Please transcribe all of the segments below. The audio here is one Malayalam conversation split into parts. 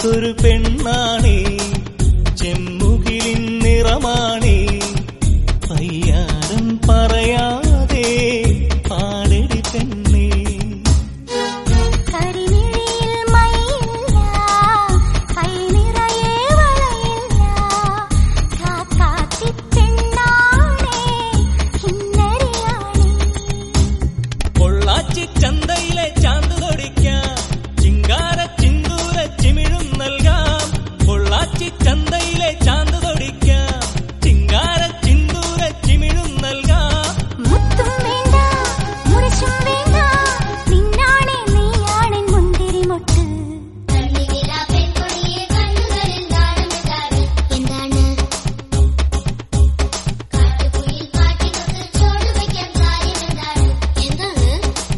അടുത്തൊരു പെണ്ണാണേ ചെമ്മുകിലിൻ നിറമാണേ പയ്യാരം പറയാതെ പാടടി പെണ്ണേ കരിമിഴിയിൽ മയിലില്ല കൈ നിറയെ വളയില്ല കാക്കാത്തി പെണ്ണാണേ കിന്നരിയാണേ പൊള്ളാച്ചി ചന്തയിലെ ചാന്ത് തൊടിക്കാം ചിങ്കാര ചിന്തൂര ചിമിഴും നൽകാം പൊള്ളാച്ചി ചന്തയിലെ ചാന്ത് തൊടിക്കാം ചിങ്കാര ചിന്തൂര ചിമിഴും നൽകാം മുത്തും വേണ്ട മുരശും വേണ്ട നിന്നാണേ നീയാണൻ മുന്തിരി മൊട്ട് എന്താണ് എന്താണ്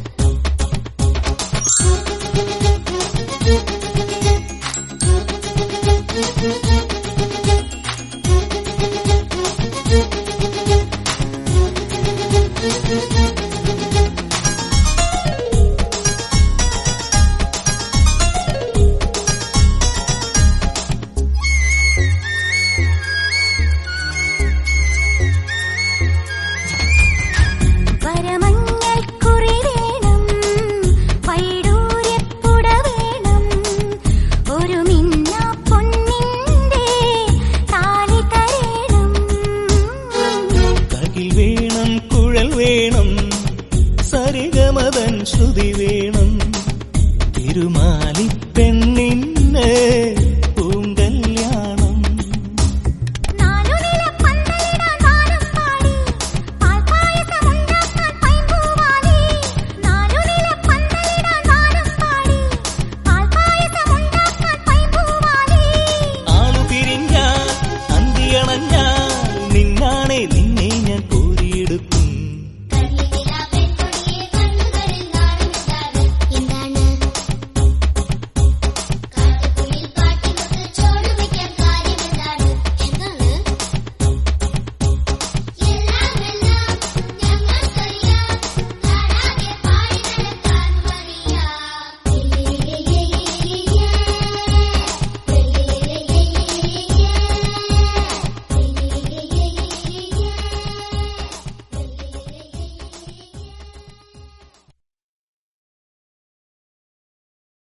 വരമഞ്ഞൾ കുറി വേണം വൈഡൂര്യപ്പുട വേണം ഒരു മിന്ന പൊന്നിന്റെ താലി തരേണം തകിൽ വേണം കുഴൽ വേണം സരിഗമതൻ ശ്രുതി വേണം തിരുമാലി പെണ്ണിന്